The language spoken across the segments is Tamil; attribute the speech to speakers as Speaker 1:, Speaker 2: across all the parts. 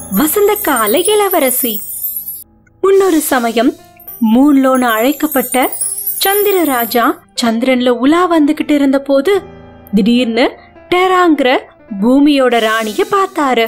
Speaker 1: வசந்த கால இளவரசி முன்னொரு சமயம் மூன்லோன்னு அழைக்கப்பட்ட சந்திர ராஜா சந்திரன்ல உலா வந்துகிட்டு இருந்த போது திடீர்னு டெராங்கிற பூமியோட ராணிய பார்த்தாரு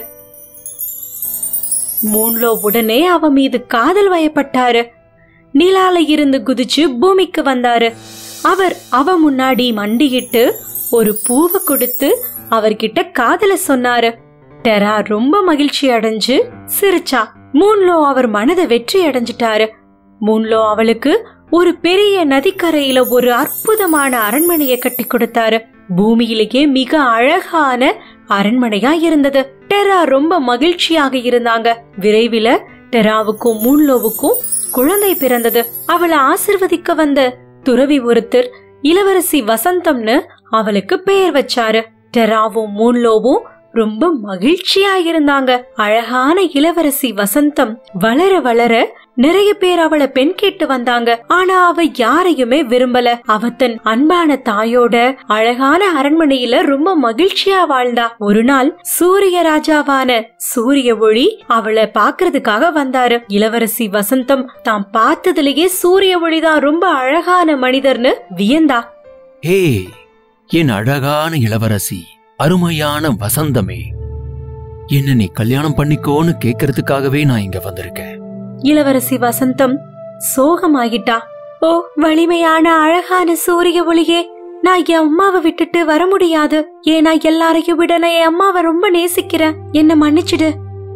Speaker 1: மூன்லோ உடனே அவ மீது காதல் வயப்பட்டாரு நிலால இருந்து குதிச்சு பூமிக்கு வந்தாரு அவர் அவ முன்னாடி மண்டியிட்டு ஒரு பூவை கொடுத்து அவர்கிட்ட காதல சொன்னாரு டெரா ரொம்ப மகிழ்ச்சி அடைஞ்சு சிரிச்சா மூன்லோ அவர் மனதை வெற்றி அடைஞ்சிட்டாரு மூன்லோ அவளுக்கு ஒரு பெரிய நதிக்கரையில ஒரு அற்புதமான அரண்மனையை கட்டி கொடுத்தாரு பூமியிலேயே மிக அழகான அரண்மனையா இருந்தது டெரா ரொம்ப மகிழ்ச்சியாக இருந்தாங்க விரைவில டெராவுக்கும் மூன்லோவுக்கும் குழந்தை பிறந்தது அவளை ஆசிர்வதிக்க வந்த துறவி ஒருத்தர் இளவரசி வசந்தம்னு அவளுக்கு பெயர் வச்சாரு டெராவும் மூன்லோவும் ரொம்ப மகிழ்ச்சியா இருந்தாங்க அழகான இளவரசி வசந்தம் வளர வளர நிறைய பேர் அவளை பெண் கேட்டு வந்தாங்க ஆனா அவ யாரையுமே விரும்பல அவ தன் அன்பான தாயோட அழகான அரண்மனையில ரொம்ப மகிழ்ச்சியா வாழ்ந்தா ஒரு நாள் சூரிய ராஜாவான சூரிய ஒளி அவளை பாக்குறதுக்காக வந்தாரு இளவரசி வசந்தம் தாம் பார்த்ததுலயே சூரிய ஒளிதான் ரொம்ப அழகான மனிதர்னு வியந்தா
Speaker 2: ஹே என் அழகான இளவரசி அருமையான வசந்தமே என்ன நீ கல்யாணம் பண்ணிக்கோன்னு கேக்குறதுக்காகவே நான் இங்க வந்திருக்கேன்
Speaker 1: இளவரசி வசந்தம் சோகமாகிட்டா ஓ வலிமையான அழகான சூரிய ஒளியே நான் என் அம்மாவை விட்டுட்டு வர முடியாது ஏன்னா எல்லாரையும் விட நான் என் அம்மாவை ரொம்ப நேசிக்கிறேன் என்ன மன்னிச்சிடு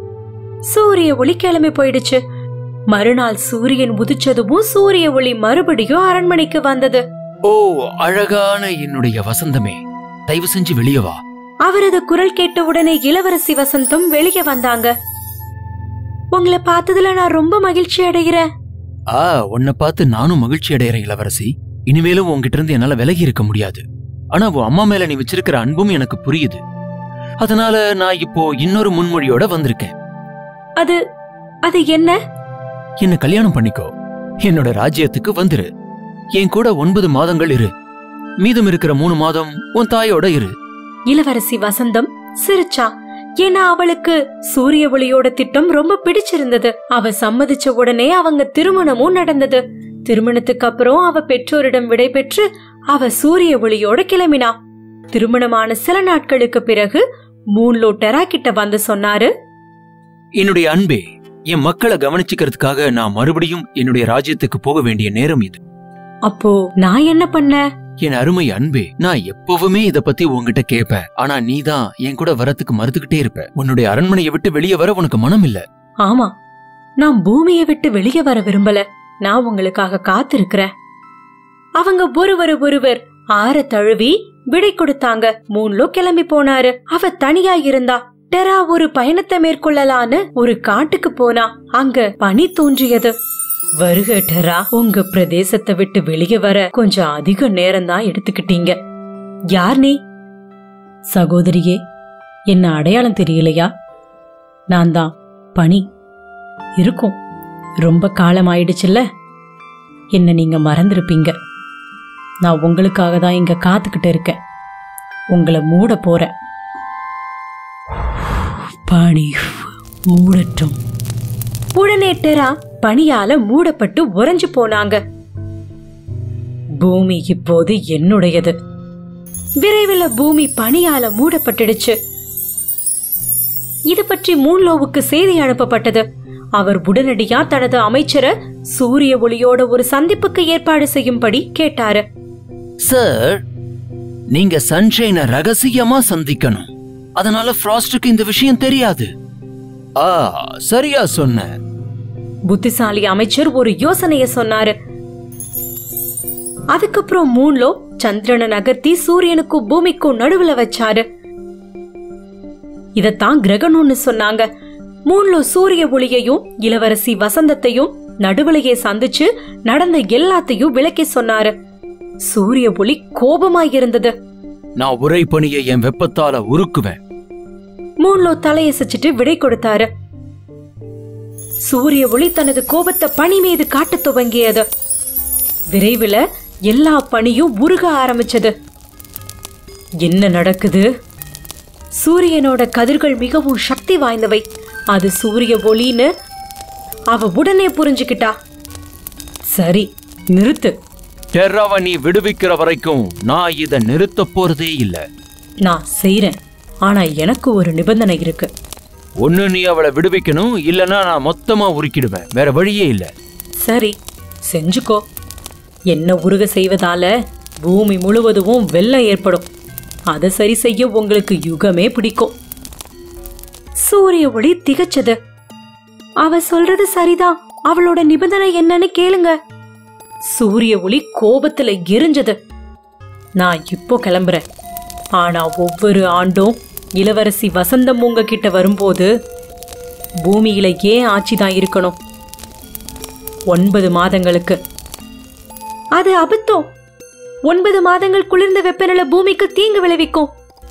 Speaker 1: சூரிய ஒளி கிளம்பி போயிடுச்சு மறுநாள் சூரியன் உதிச்சதும் சூரிய ஒளி மறுபடியும் அரண்மனைக்கு வந்தது
Speaker 2: ஓ அழகான என்னுடைய வசந்தமே தயவு செஞ்சு வெளியே வா
Speaker 1: அவரது குரல் கேட்ட உடனே இளவரசி வசந்தம் வெளியே வந்தாங்க உங்களை பார்த்ததுல நான் ரொம்ப மகிழ்ச்சி அடைகிறேன்
Speaker 2: ஆ உன்னை பார்த்து நானும் மகிழ்ச்சி அடையறேன் இளவரசி இனிமேலும் உன்கிட்ட இருந்து என்னால விலகி இருக்க முடியாது ஆனா உன் அம்மா மேல நீ வச்சிருக்கிற அன்பும் எனக்கு புரியுது அதனால நான் இப்போ இன்னொரு முன்மொழியோட வந்திருக்கேன்
Speaker 1: அது அது என்ன
Speaker 2: என்ன கல்யாணம் பண்ணிக்கோ என்னோட ராஜ்யத்துக்கு வந்துரு என் கூட ஒன்பது மாதங்கள் இரு மீதம் இருக்கிற மூணு மாதம் உன் தாயோட இரு
Speaker 1: இளவரசி வசந்தம் சிரிச்சா ஏன்னா அவளுக்கு சூரிய ஒளியோட திட்டம் ரொம்ப பிடிச்சிருந்தது அவ சம்மதிச்ச உடனே அவங்க திருமணமும் நடந்தது திருமணத்துக்கு அப்புறம் அவ பெற்றோரிடம் விடை பெற்று அவ சூரிய ஒளியோட கிளம்பினா திருமணமான சில நாட்களுக்கு பிறகு மூன்லோ டெரா கிட்ட வந்து சொன்னாரு
Speaker 2: என்னுடைய அன்பே என் மக்களை கவனிச்சுக்கிறதுக்காக நான் மறுபடியும் என்னுடைய ராஜ்யத்துக்கு போக வேண்டிய நேரம் இது
Speaker 1: அப்போ நான் என்ன பண்ண
Speaker 2: என் அருமை அன்பே நான் எப்பவுமே இத பத்தி உன்கிட்ட கேட்பேன் ஆனா நீதான் என் கூட வரத்துக்கு மறுத்துக்கிட்டே இருப்ப உன்னுடைய அரண்மனையை விட்டு வெளியே வர உனக்கு மனம் இல்ல
Speaker 1: ஆமா நான் பூமியை விட்டு வெளியே வர விரும்பல நான் உங்களுக்காக காத்திருக்கிறேன் அவங்க ஒருவர் ஒருவர் ஆற தழுவி விடை கொடுத்தாங்க மூன்லோ கிளம்பி போனாரு அவ தனியா இருந்தா டெரா ஒரு பயணத்தை மேற்கொள்ளலான்னு ஒரு காட்டுக்கு போனா அங்க பனி தோன்றியது வருக டெரா உங்க பிரதேசத்தை விட்டு வெளியே வர கொஞ்சம் அதிக நேரம் தான் எடுத்துக்கிட்டீங்க யார் நீ சகோதரியே என்ன அடையாளம் தெரியலையா நான் தான் பனி இருக்கும் ரொம்ப காலம் ஆயிடுச்சுல்ல என்ன நீங்க மறந்திருப்பீங்க நான் உங்களுக்காக தான் இங்க காத்துக்கிட்டு இருக்கேன் உங்களை மூட போறேன் பனி மூடட்டும் உடனே டெரா பனியால மூடப்பட்டு உறைஞ்சு போனாங்க பூமி இப்போது என்னுடையது விரைவில் பூமி பனியால மூடப்பட்டுடுச்சு இது பற்றி மூன்லோவுக்கு செய்தி அனுப்பப்பட்டது அவர் உடனடியா தனது அமைச்சரை சூரிய ஒளியோட ஒரு சந்திப்புக்கு ஏற்பாடு செய்யும்படி கேட்டாரு
Speaker 2: சார் நீங்க சன்ஷைனை ரகசியமா சந்திக்கணும் அதனால ஃப்ராஸ்டுக்கு இந்த விஷயம் தெரியாது ஆ சரியா சொன்ன
Speaker 1: புத்திசாலி அமைச்சர் ஒரு யோசனைய சொன்னாரு அதுக்கப்புறம் மூன்லோ சந்திரனை நகர்த்தி சூரியனுக்கும் பூமிக்கும் நடுவுல வச்சாரு இதத்தான் கிரகணம்னு சொன்னாங்க மூன்லோ சூரிய ஒளியையும் இளவரசி வசந்தத்தையும் நடுவுலையே சந்திச்சு நடந்த எல்லாத்தையும் விளக்கி சொன்னாரு சூரிய ஒளி கோபமாய் இருந்தது
Speaker 2: நான் உரை பணியை என் வெப்பத்தால உருக்குவேன்
Speaker 1: மூன்லோ தலையசைச்சிட்டு விடை கொடுத்தாரு சூரிய ஒளி தனது கோபத்தை பனி மீது காட்டத் துவங்கியது விரைவில் எல்லா பனியும் உருக ஆரம்பிச்சது என்ன நடக்குது சூரியனோட கதிர்கள் மிகவும் சக்தி வாய்ந்தவை அது சூரிய ஒளின்னு அவ உடனே புரிஞ்சுக்கிட்டா சரி நிறுத்து
Speaker 2: டெர்ராவை நீ விடுவிக்கிற வரைக்கும் நான் இதை நிறுத்த போறதே இல்ல
Speaker 1: நான் செய்றேன் ஆனா எனக்கு ஒரு நிபந்தனை இருக்கு
Speaker 2: ஒண்ணு நீ அவளை விடுவிக்கணும் இல்லனா நான் மொத்தமா உருக்கிடுவேன் வேற வழியே இல்ல
Speaker 1: சரி செஞ்சுக்கோ என்ன உருக செய்வதால பூமி முழுவதும் வெள்ளம் ஏற்படும் அதை சரி செய்ய உங்களுக்கு யுகமே பிடிக்கும் சூரிய ஒளி திகச்சது அவ சொல்றது சரிதான் அவளோட நிபந்தனை என்னன்னு கேளுங்க சூரிய ஒளி கோபத்துல எரிஞ்சது நான் இப்போ கிளம்புறேன் ஆனா ஒவ்வொரு ஆண்டும் இளவரசி வசந்தம் உங்ககிட்ட வரும்போது பூமியில ஏன் ஆட்சி தான் இருக்கணும் ஒன்பது மாதங்களுக்கு அது அபத்தம் ஒன்பது மாதங்கள் குளிர்ந்த வெப்பநிலை பூமிக்கு தீங்கு விளைவிக்கும்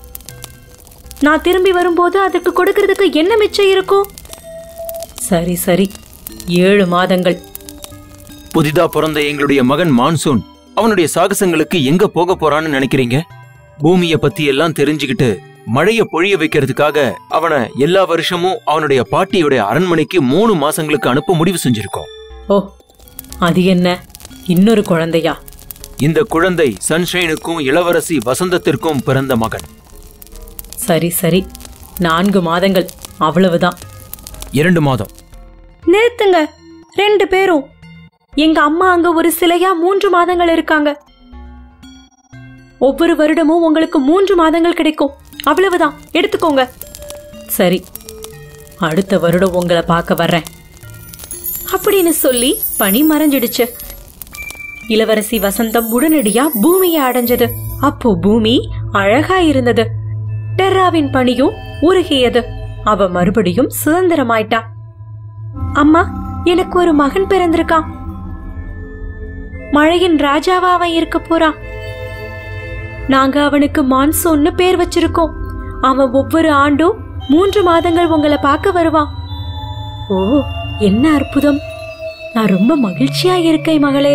Speaker 1: நான் திரும்பி வரும்போது அதற்கு கொடுக்கறதுக்கு என்ன மிச்சம் இருக்கும் சரி சரி ஏழு மாதங்கள்
Speaker 2: புதிதா பிறந்த எங்களுடைய மகன் மான்சூன் அவனுடைய சாகசங்களுக்கு எங்க போக போறான்னு நினைக்கிறீங்க பூமிய பத்தி எல்லாம் தெரிஞ்சுக்கிட்டு மழைய பொழிய வைக்கிறதுக்காக அவனை எல்லா வருஷமும் அவனுடைய பாட்டியுடைய அரண்மனைக்கு மூணு மாசங்களுக்கு அனுப்ப முடிவு செஞ்சிருக்கோம்
Speaker 1: ஓ அது என்ன இன்னொரு குழந்தையா
Speaker 2: இந்த குழந்தை சன்ஷைனுக்கும் இளவரசி வசந்தத்திற்கும் பிறந்த மகன்
Speaker 1: சரி சரி நான்கு மாதங்கள் அவ்வளவுதான்
Speaker 2: இரண்டு மாதம்
Speaker 1: நிறுத்துங்க ரெண்டு பேரும் எங்க அம்மா அங்க ஒரு சிலையா மூன்று மாதங்கள் இருக்காங்க ஒவ்வொரு வருடமும் உங்களுக்கு மூன்று மாதங்கள் கிடைக்கும் அவ்வளவுதான் எடுத்துக்கோங்க சரி அடுத்த வருடம் உங்களை பார்க்க வர்றேன் அப்படின்னு சொல்லி பனி மறைஞ்சிடுச்சு இளவரசி வசந்தம் உடனடியா பூமியை அடைஞ்சது அப்போ பூமி அழகா இருந்தது டெர்ராவின் பனியும் உருகியது அவ மறுபடியும் சுதந்திரமாயிட்டா அம்மா எனக்கு ஒரு மகன் பிறந்திருக்கான் மழையின் ராஜாவா அவன் இருக்க போறான் நாங்க அவனுக்கு மான்சூன்னு பேர் வச்சிருக்கோம் அவன் ஒவ்வொரு ஆண்டும் மூன்று மாதங்கள் உங்களை பார்க்க வருவான் ஓ என்ன அற்புதம் நான் ரொம்ப மகிழ்ச்சியா இருக்கேன் மகளே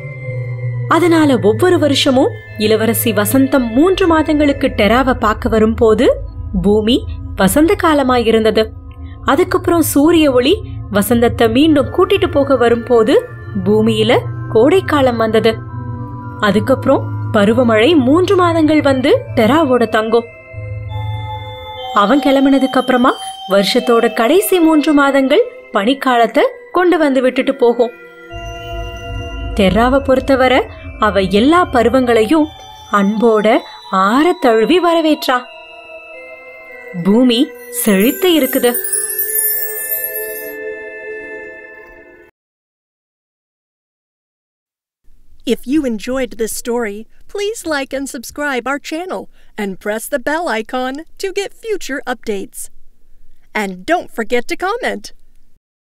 Speaker 1: அதனால ஒவ்வொரு வருஷமும் இளவரசி வசந்தம் மூன்று மாதங்களுக்கு டெராவை பார்க்க வரும்போது பூமி வசந்த காலமாய் இருந்தது அதுக்கப்புறம் சூரிய ஒளி வசந்தத்தை மீண்டும் கூட்டிட்டு போக வரும்போது பூமியில கோடைக்காலம் வந்தது அதுக்கப்புறம் பருவமழை மூன்று மாதங்கள் வந்து டெராவோட தங்கும் அவன் கிளம்பினதுக்கு அப்புறமா வருஷத்தோட கடைசி மூன்று மாதங்கள் பனிக்காலத்தை கொண்டு வந்து விட்டுட்டு போகும் டெர்ராவை பொறுத்தவரை அவ எல்லா பருவங்களையும் அன்போட ஆற தழுவி வரவேற்றா பூமி செழித்து இருக்குது
Speaker 3: If you enjoyed this story, please like and subscribe our channel and press the bell icon to get future updates. And don't forget to comment.